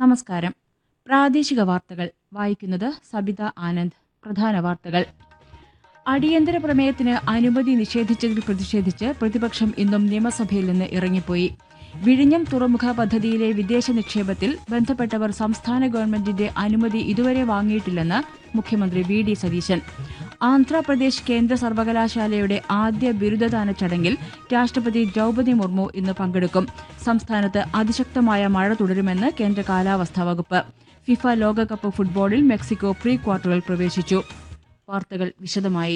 നമസ്കാരം പ്രാദേശിക വാർത്തകൾ വായിക്കുന്നത് സബിത ആനന്ദ് പ്രധാന വാർത്തകൾ അടിയന്തര പ്രമേയത്തിന് അനുമതി നിഷേധിച്ചതിൽ പ്രതിഷേധിച്ച് പ്രതിപക്ഷം ഇന്നും നിയമസഭയിൽ നിന്ന് ഇറങ്ങിപ്പോയി വിഴിഞ്ഞം തുറമുഖ പദ്ധതിയിലെ വിദേശ നിക്ഷേപത്തിൽ ബന്ധപ്പെട്ടവർ സംസ്ഥാന ഗവൺമെന്റിന്റെ അനുമതി ഇതുവരെ വാങ്ങിയിട്ടില്ലെന്ന് മുഖ്യമന്ത്രി വി ഡി സതീശൻ ആന്ധ്രാപ്രദേശ് കേന്ദ്ര സർവകലാശാലയുടെ ആദ്യ ബിരുദദാന ചടങ്ങിൽ രാഷ്ട്രപതി ദ്രൗപദി മുർമു ഇന്ന് പങ്കെടുക്കും സംസ്ഥാനത്ത് അതിശക്തമായ മഴ തുടരുമെന്ന് കേന്ദ്ര കാലാവസ്ഥാ വകുപ്പ് ഫിഫ ലോകകപ്പ് ഫുട്ബോളിൽ മെക്സിക്കോ പ്രീ ക്വാർട്ടറിൽ പ്രവേശിച്ചു വാർത്തകൾ വിശദമായി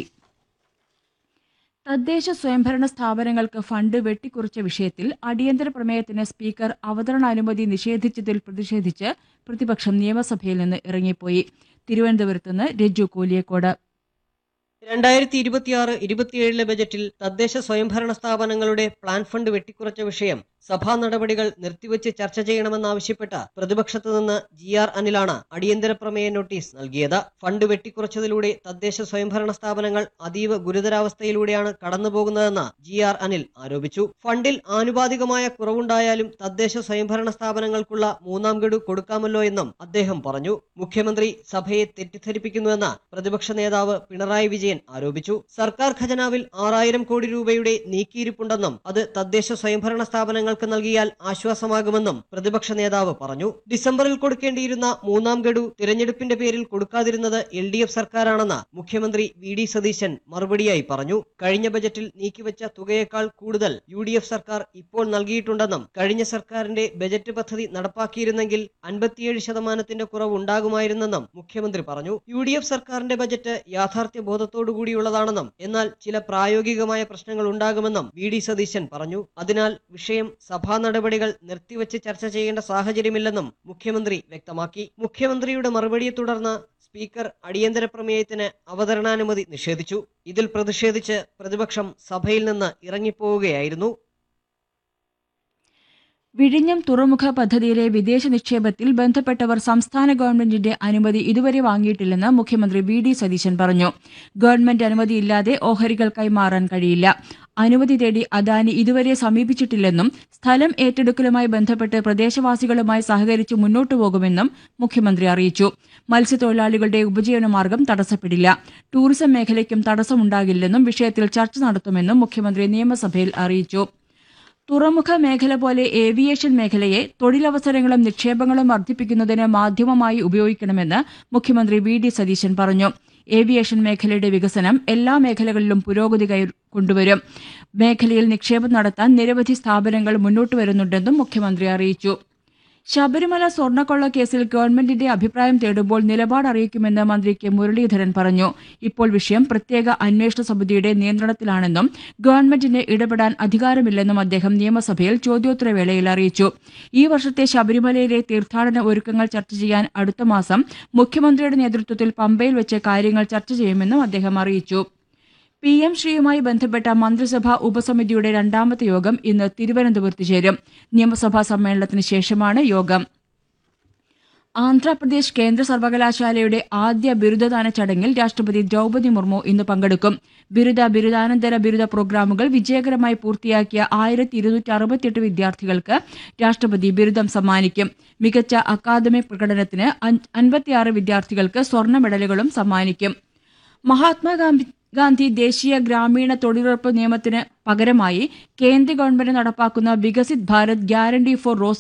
തദ്ദേശ സ്വയംഭരണ സ്ഥാപനങ്ങൾക്ക് ഫണ്ട് വെട്ടിക്കുറച്ച വിഷയത്തിൽ അടിയന്തര പ്രമേയത്തിന് സ്പീക്കർ അവതരണാനുമതി നിഷേധിച്ചതിൽ പ്രതിഷേധിച്ച് പ്രതിപക്ഷം നിയമസഭയിൽ നിന്ന് ഇറങ്ങിപ്പോയി തിരുവനന്തപുരത്ത് നിന്ന് രജു കൂലിയക്കോട് രണ്ടായിരത്തി ഇരുപത്തിയാറ് ഇരുപത്തിയേഴിലെ ബജറ്റിൽ തദ്ദേശ സ്വയംഭരണ സ്ഥാപനങ്ങളുടെ പ്ലാൻ ഫണ്ട് വെട്ടിക്കുറച്ച വിഷയം സഭാ നടപടികൾ നിർത്തിവെച്ച് ചർച്ച ചെയ്യണമെന്നാവശ്യപ്പെട്ട് പ്രതിപക്ഷത്തു നിന്ന് ജി ആർ അനിലാണ് അടിയന്തര പ്രമേയ നോട്ടീസ് നൽകിയത് ഫണ്ട് വെട്ടിക്കുറച്ചതിലൂടെ തദ്ദേശ സ്വയംഭരണ സ്ഥാപനങ്ങൾ അതീവ ഗുരുതരാവസ്ഥയിലൂടെയാണ് കടന്നുപോകുന്നതെന്ന് ജി ആർ അനിൽ ആരോപിച്ചു ഫണ്ടിൽ ആനുപാതികമായ കുറവുണ്ടായാലും തദ്ദേശ സ്വയംഭരണ സ്ഥാപനങ്ങൾക്കുള്ള മൂന്നാം ഗഡു കൊടുക്കാമല്ലോ എന്നും അദ്ദേഹം പറഞ്ഞു മുഖ്യമന്ത്രി സഭയെ തെറ്റിദ്ധരിപ്പിക്കുന്നുവെന്ന് പ്രതിപക്ഷ നേതാവ് പിണറായി വിജയൻ ആരോപിച്ചു സർക്കാർ ഖജനാവിൽ ആറായിരം കോടി രൂപയുടെ നീക്കിയിരിപ്പുണ്ടെന്നും അത് തദ്ദേശ സ്വയംഭരണ സ്ഥാപനങ്ങൾക്ക് നൽകിയാൽ ആശ്വാസമാകുമെന്നും പ്രതിപക്ഷ നേതാവ് പറഞ്ഞു ഡിസംബറിൽ കൊടുക്കേണ്ടിയിരുന്ന മൂന്നാം ഗഡു തിരഞ്ഞെടുപ്പിന്റെ പേരിൽ കൊടുക്കാതിരുന്നത് എൽ ഡി എഫ് സർക്കാരാണെന്ന് മുഖ്യമന്ത്രി വി ഡി സതീശൻ മറുപടിയായി പറഞ്ഞു കഴിഞ്ഞ ബജറ്റിൽ നീക്കിവെച്ച തുകയേക്കാൾ കൂടുതൽ യു ഡി എഫ് സർക്കാർ ഇപ്പോൾ നൽകിയിട്ടുണ്ടെന്നും കഴിഞ്ഞ സർക്കാരിന്റെ ബജറ്റ് പദ്ധതി നടപ്പാക്കിയിരുന്നെങ്കിൽ അൻപത്തിയേഴ് ശതമാനത്തിന്റെ കുറവ് ഉണ്ടാകുമായിരുന്നെന്നും മുഖ്യമന്ത്രി പറഞ്ഞു യു ഡി എഫ് സർക്കാരിന്റെ ബജറ്റ് യാഥാർത്ഥ്യ ബോധത്തോടുകൂടിയുള്ളതാണെന്നും എന്നാൽ ചില പ്രായോഗികമായ പ്രശ്നങ്ങൾ ഉണ്ടാകുമെന്നും വി ഡി സതീശൻ പറഞ്ഞു അതിനാൽ വിഷയം സഭാ നടപടികൾ നിർത്തിവെച്ച് ചർച്ച ചെയ്യേണ്ട സാഹചര്യമില്ലെന്നും മുഖ്യമന്ത്രി വ്യക്തമാക്കി മുഖ്യമന്ത്രിയുടെ മറുപടിയെ തുടർന്ന് സ്പീക്കർ അടിയന്തര പ്രമേയത്തിന് അവതരണാനുമതി നിഷേധിച്ചു ഇതിൽ പ്രതിഷേധിച്ച് പ്രതിപക്ഷം സഭയിൽ നിന്ന് ഇറങ്ങിപ്പോവുകയായിരുന്നു വിഴിഞ്ഞം തുറമുഖ പദ്ധതിയിലെ വിദേശ നിക്ഷേപത്തിൽ ബന്ധപ്പെട്ടവർ സംസ്ഥാന ഗവൺമെന്റിന്റെ അനുമതി ഇതുവരെ വാങ്ങിയിട്ടില്ലെന്ന് മുഖ്യമന്ത്രി വി ഡി സതീശൻ പറഞ്ഞു ഗവൺമെന്റ് അനുമതിയില്ലാതെ ഓഹരികൾ കൈമാറാൻ കഴിയില്ല അനുമതി തേടി അദാനി ഇതുവരെ സമീപിച്ചിട്ടില്ലെന്നും സ്ഥലം ഏറ്റെടുക്കലുമായി ബന്ധപ്പെട്ട് പ്രദേശവാസികളുമായി സഹകരിച്ച് മുന്നോട്ടു പോകുമെന്നും മുഖ്യമന്ത്രി അറിയിച്ചു മത്സ്യത്തൊഴിലാളികളുടെ ഉപജീവനമാർഗം തടസ്സപ്പെടില്ല ടൂറിസം മേഖലയ്ക്കും തടസ്സമുണ്ടാകില്ലെന്നും വിഷയത്തിൽ ചർച്ച നടത്തുമെന്നും മുഖ്യമന്ത്രി നിയമസഭയിൽ അറിയിച്ചു തുറമുഖ മേഖല പോലെ ഏവിയേഷൻ മേഖലയെ തൊഴിലവസരങ്ങളും നിക്ഷേപങ്ങളും വർദ്ധിപ്പിക്കുന്നതിന് മാധ്യമമായി ഉപയോഗിക്കണമെന്ന് മുഖ്യമന്ത്രി വി ഡി സതീശൻ പറഞ്ഞു ഏവിയേഷൻ മേഖലയുടെ വികസനം എല്ലാ മേഖലകളിലും പുരോഗതി കൈ കൊണ്ടുവരും മേഖലയിൽ നിക്ഷേപം നടത്താൻ നിരവധി സ്ഥാപനങ്ങൾ മുന്നോട്ട് വരുന്നുണ്ടെന്നും മുഖ്യമന്ത്രി അറിയിച്ചു ശബരിമല സ്വർണ്ണക്കൊള്ള കേസിൽ ഗവൺമെന്റിന്റെ അഭിപ്രായം തേടുമ്പോൾ നിലപാട് അറിയിക്കുമെന്ന് മന്ത്രി കെ മുരളീധരൻ പറഞ്ഞു ഇപ്പോൾ വിഷയം പ്രത്യേക അന്വേഷണ സമിതിയുടെ നിയന്ത്രണത്തിലാണെന്നും ഗവൺമെന്റിന് ഇടപെടാൻ അധികാരമില്ലെന്നും അദ്ദേഹം നിയമസഭയിൽ ചോദ്യോത്തരവേളയിൽ അറിയിച്ചു ഈ വർഷത്തെ ശബരിമലയിലെ തീർത്ഥാടന ഒരുക്കങ്ങൾ ചർച്ച ചെയ്യാൻ അടുത്ത മാസം മുഖ്യമന്ത്രിയുടെ നേതൃത്വത്തിൽ പമ്പയിൽ വെച്ച് കാര്യങ്ങൾ ചർച്ച ചെയ്യുമെന്നും അദ്ദേഹം അറിയിച്ചു പി എം ശ്രീയുമായി ബന്ധപ്പെട്ട മന്ത്രിസഭാ ഉപസമിതിയുടെ രണ്ടാമത്തെ യോഗം ഇന്ന് തിരുവനന്തപുരത്ത് ചേരും നിയമസഭാ സമ്മേളനത്തിന് ശേഷമാണ് യോഗം ആന്ധ്രാപ്രദേശ് കേന്ദ്ര സർവകലാശാലയുടെ ആദ്യ ബിരുദദാന ചടങ്ങിൽ രാഷ്ട്രപതി ദ്രൗപദി മുർമു ഇന്ന് പങ്കെടുക്കും ബിരുദ ബിരുദാനന്തര ബിരുദ പ്രോഗ്രാമുകൾ വിജയകരമായി പൂർത്തിയാക്കിയ ആയിരത്തി ഇരുന്നൂറ്റി അറുപത്തിയെട്ട് വിദ്യാർത്ഥികൾക്ക് രാഷ്ട്രപതി ബിരുദം സമ്മാനിക്കും മികച്ച അക്കാദമിക് പ്രകടനത്തിന് അൻപത്തിയാറ് വിദ്യാർത്ഥികൾക്ക് സ്വർണ്ണ മെഡലുകളും സമ്മാനിക്കും മഹാത്മാഗാന്ധി ഗാന്ധി ദേശീയ ഗ്രാമീണ തൊഴിലുറപ്പ് നിയമത്തിന് പകരമായി കേന്ദ്ര ഗവൺമെന്റ് നടപ്പാക്കുന്ന വികസിത് ഭാരത് ഗ്യാരണ്ടി ഫോർ